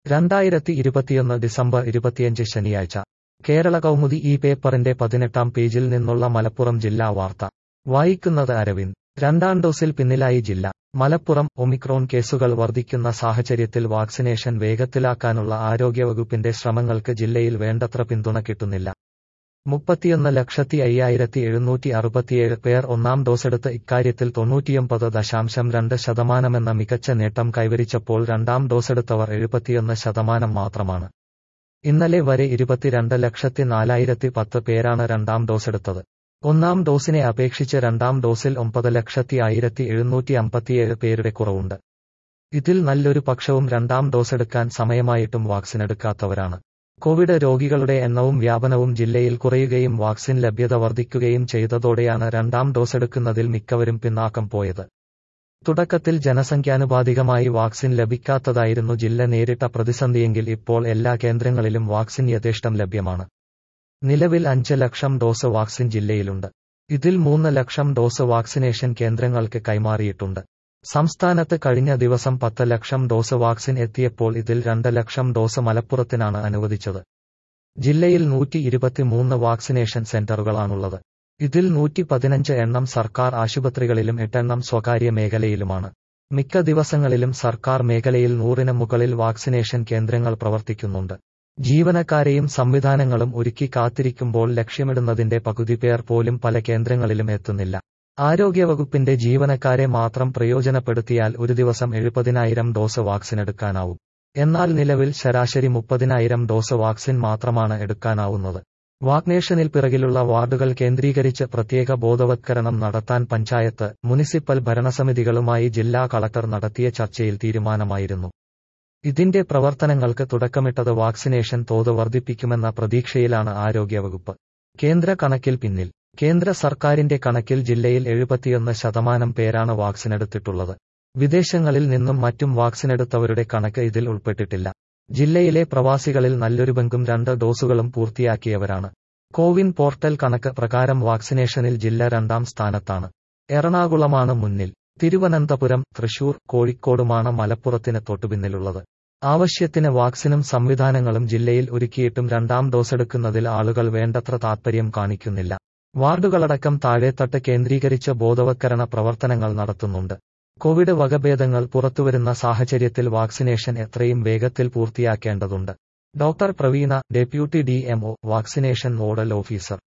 രണ്ടായിരത്തി ഇരുപത്തിയൊന്ന് ഡിസംബർ ഇരുപത്തിയഞ്ച് ശനിയാഴ്ച കേരള കൗമുദി ഈ പേപ്പറിന്റെ പതിനെട്ടാം പേജിൽ നിന്നുള്ള മലപ്പുറം ജില്ലാ വാർത്ത വായിക്കുന്നത് അരവിന്ദ് രണ്ടാം ഡോസിൽ പിന്നിലായി ജില്ല മലപ്പുറം ഒമിക്രോൺ കേസുകൾ വർദ്ധിക്കുന്ന സാഹചര്യത്തിൽ വാക്സിനേഷൻ വേഗത്തിലാക്കാനുള്ള ആരോഗ്യവകുപ്പിന്റെ ശ്രമങ്ങൾക്ക് ജില്ലയിൽ വേണ്ടത്ര പിന്തുണ കിട്ടുന്നില്ല മുപ്പത്തിയൊന്ന് ലക്ഷത്തി അയ്യായിരത്തി എഴുന്നൂറ്റി അറുപത്തിയേഴ് പേർ ഒന്നാം ഡോസെടുത്ത് ഇക്കാര്യത്തിൽ തൊണ്ണൂറ്റിയൊമ്പത് ദശാംശം രണ്ട് ശതമാനമെന്ന മികച്ച നേട്ടം കൈവരിച്ചപ്പോൾ രണ്ടാം ഡോസെടുത്തവർ എഴുപത്തിയൊന്ന് ശതമാനം മാത്രമാണ് ഇന്നലെ വരെ ഇരുപത്തിരണ്ട് ലക്ഷത്തി നാലായിരത്തി പത്ത് പേരാണ് രണ്ടാം ഡോസെടുത്തത് ഒന്നാം ഡോസിനെ അപേക്ഷിച്ച് രണ്ടാം ഡോസിൽ ഒമ്പത് ലക്ഷത്തി ആയിരത്തി എഴുന്നൂറ്റി അമ്പത്തിയേഴ് പേരുടെ കുറവുണ്ട് ഇതിൽ നല്ലൊരു പക്ഷവും രണ്ടാം ഡോസെടുക്കാൻ സമയമായിട്ടും വാക്സിനെടുക്കാത്തവരാണ് കോവിഡ് രോഗികളുടെ എണ്ണവും വ്യാപനവും ജില്ലയിൽ കുറയുകയും വാക്സിൻ ലഭ്യത വർദ്ധിക്കുകയും ചെയ്തതോടെയാണ് രണ്ടാം ഡോസെടുക്കുന്നതിൽ മിക്കവരും പിന്നാക്കം പോയത് തുടക്കത്തിൽ ജനസംഖ്യാനുപാതികമായി വാക്സിൻ ലഭിക്കാത്തതായിരുന്നു ജില്ല നേരിട്ട പ്രതിസന്ധിയെങ്കിൽ ഇപ്പോൾ എല്ലാ കേന്ദ്രങ്ങളിലും വാക്സിൻ യഥേഷ്ടം ലഭ്യമാണ് നിലവിൽ അഞ്ച് ലക്ഷം ഡോസ് വാക്സിൻ ജില്ലയിലുണ്ട് ഇതിൽ മൂന്ന് ലക്ഷം ഡോസ് വാക്സിനേഷൻ കേന്ദ്രങ്ങൾക്ക് കൈമാറിയിട്ടുണ്ട് സംസ്ഥാനത്ത് കഴിഞ്ഞ ദിവസം പത്ത് ലക്ഷം ഡോസ് വാക്സിൻ എത്തിയപ്പോൾ ഇതിൽ രണ്ട് ലക്ഷം ഡോസ് മലപ്പുറത്തിനാണ് അനുവദിച്ചത് ജില്ലയിൽ നൂറ്റി ഇരുപത്തിമൂന്ന് വാക്സിനേഷൻ സെന്ററുകളാണുള്ളത് ഇതിൽ നൂറ്റി പതിനഞ്ച് എണ്ണം സർക്കാർ ആശുപത്രികളിലും എട്ടെണ്ണം സ്വകാര്യ മേഖലയിലുമാണ് മിക്ക ദിവസങ്ങളിലും സർക്കാർ മേഖലയിൽ നൂറിന് മുകളിൽ വാക്സിനേഷൻ കേന്ദ്രങ്ങൾ പ്രവർത്തിക്കുന്നുണ്ട് ജീവനക്കാരെയും സംവിധാനങ്ങളും ഒരുക്കി കാത്തിരിക്കുമ്പോൾ ലക്ഷ്യമിടുന്നതിന്റെ പകുതി പേർ പോലും പല കേന്ദ്രങ്ങളിലും എത്തുന്നില്ല ആരോഗ്യവകുപ്പിന്റെ ജീവനക്കാരെ മാത്രം പ്രയോജനപ്പെടുത്തിയാൽ ഒരു ദിവസം എഴുപതിനായിരം ഡോസ് വാക്സിൻ എടുക്കാനാവും എന്നാൽ നിലവിൽ ശരാശരി മുപ്പതിനായിരം ഡോസ് വാക്സിൻ മാത്രമാണ് എടുക്കാനാവുന്നത് വാക്സിനേഷനിൽ പിറകിലുള്ള വാർഡുകൾ കേന്ദ്രീകരിച്ച് പ്രത്യേക ബോധവത്കരണം നടത്താൻ പഞ്ചായത്ത് മുനിസിപ്പൽ ഭരണസമിതികളുമായി ജില്ലാ കളക്ടർ നടത്തിയ ചർച്ചയിൽ തീരുമാനമായിരുന്നു ഇതിന്റെ പ്രവർത്തനങ്ങൾക്ക് തുടക്കമിട്ടത് വാക്സിനേഷൻ തോത് വർദ്ധിപ്പിക്കുമെന്ന പ്രതീക്ഷയിലാണ് ആരോഗ്യവകുപ്പ് കേന്ദ്ര കണക്കിൽ പിന്നിൽ കേന്ദ്ര സർക്കാരിന്റെ കണക്കിൽ ജില്ലയിൽ എഴുപത്തിയൊന്ന് ശതമാനം പേരാണ് വാക്സിനെടുത്തിട്ടുള്ളത് വിദേശങ്ങളിൽ നിന്നും മറ്റും വാക്സിനെടുത്തവരുടെ കണക്ക് ഇതിൽ ഉൾപ്പെട്ടിട്ടില്ല ജില്ലയിലെ പ്രവാസികളിൽ നല്ലൊരു പങ്കും രണ്ട് ഡോസുകളും പൂർത്തിയാക്കിയവരാണ് കോവിൻ പോർട്ടൽ കണക്ക് പ്രകാരം വാക്സിനേഷനിൽ ജില്ല രണ്ടാം സ്ഥാനത്താണ് എറണാകുളമാണ് മുന്നിൽ തിരുവനന്തപുരം തൃശൂർ കോഴിക്കോടുമാണ് മലപ്പുറത്തിന് തൊട്ടുപിന്നിലുള്ളത് ആവശ്യത്തിന് വാക്സിനും സംവിധാനങ്ങളും ജില്ലയിൽ ഒരുക്കിയിട്ടും രണ്ടാം ഡോസെടുക്കുന്നതിൽ ആളുകൾ വേണ്ടത്ര താൽപര്യം കാണിക്കുന്നില്ല വാർഡുകളടക്കം താഴെത്തട്ട് കേന്ദ്രീകരിച്ച് ബോധവത്കരണ പ്രവർത്തനങ്ങൾ നടത്തുന്നുണ്ട് കോവിഡ് വകഭേദങ്ങൾ പുറത്തുവരുന്ന സാഹചര്യത്തിൽ വാക്സിനേഷൻ എത്രയും വേഗത്തിൽ പൂർത്തിയാക്കേണ്ടതുണ്ട് doctor Praveena deputy D vaccination nodal officer